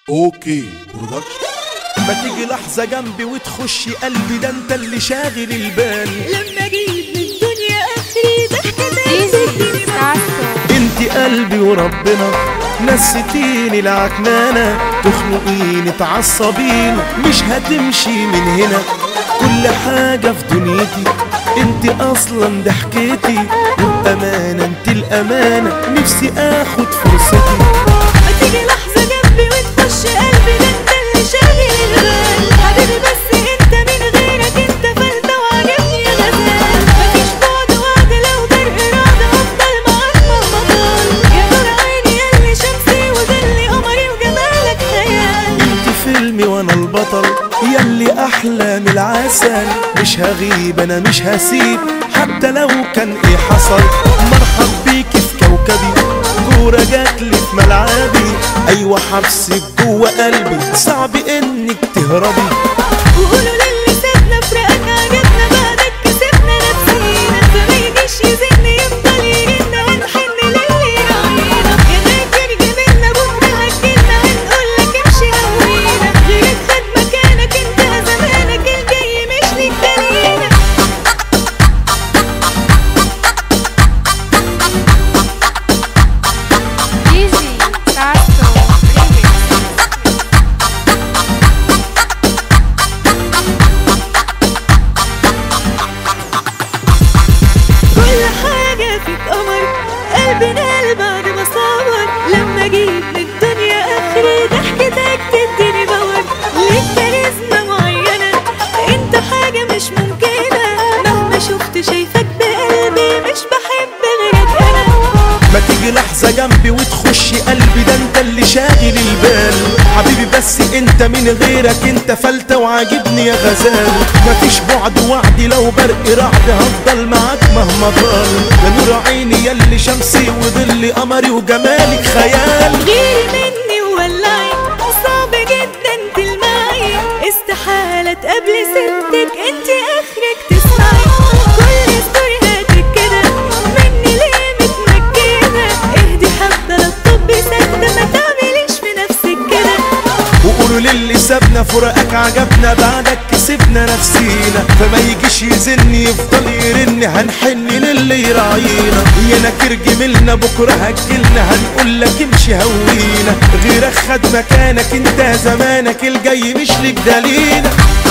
اوكي برودكشن ما تيجي لحظة جنبي وتخشي قلبي ده انت اللي شاغل البال لما اجيب من الدنيا اخري ضحكة ايزي ساسو انت قلبي وربنا نسيتيني العكنانة تخنقيني تعصبيني مش هتمشي من هنا كل حاجة في دنيتي انت اصلا ضحكتي وبأمانة انت الامانة نفسي اخد فرصتي ما تيجي لحظة جنبي وتخش قلبي ده انت اللي شاغل البال حبيبي بس انت من غيرك انت فلتة وعجبني يا غزال مفيش بعد وعد لو برق إرادة افضل معاك مهما طال يا نور عيني ياللي شمسي وظلي قمري وجمالك خيال انت فيلمي وانا البطل ياللي احلى من العسل مش هغيب انا مش هسيب حتى لو كان ايه حصل مرحب بيكي في كوكبي كورة جاتلي في ملعبي ايوه حبسك جوه قلبي صعب انك تهربي وقولوا للي سابنا فراقك عجبنا بعدك كسبنا نفسينا فما يجيش يزن يفضل يرن هنحن للي راعينا يا فاكر جبلنا بكره هتجيلنا هنقولك امشي هوينا غيرك خد مكانك انت زمانك الجاي مش ليك دليلك ايزي ساسو ريميكس كل حاجة فيك قمر قلبي نال بعد ما صبر لما اجيب من الدنيا اخري ضحكتك تديني باور ليك كاريزما معينة انت حاجة مش ممكنة مهما شفت شايفك بقلبي مش بحب غيرك انا ما تيجي لحظة جنبي وتخشي قلبي ده انت اللي شاغل البال حبيبي بس انت من غيرك انت فلتة وعاجبني يا غزال مفيش بعد وعدي لو برق رعد هفضل معاك مهما طال يا نور عيني ياللي شمسي وظلي قمري وجمالك خيال غيري مني وولعي صعب جدا تلمعي استحالة تقابلي ستك انت اخرك تسمعي كل ستوريهاتك كده مني ليه متمكنة اهدي حبة للطب سكتة ما تعمليش في نفسك كده وقولوا للي سابنا فراقك عجبنا بعدك كسبنا نفسينا فما يجيش يزن يفضل يرن هنحن للي يراعينا يا نكر جميلنا بكره هتجيلنا هنقول لك امشي هوينا غيرك خد مكانك انت زمانك الجاي مش لك دلينا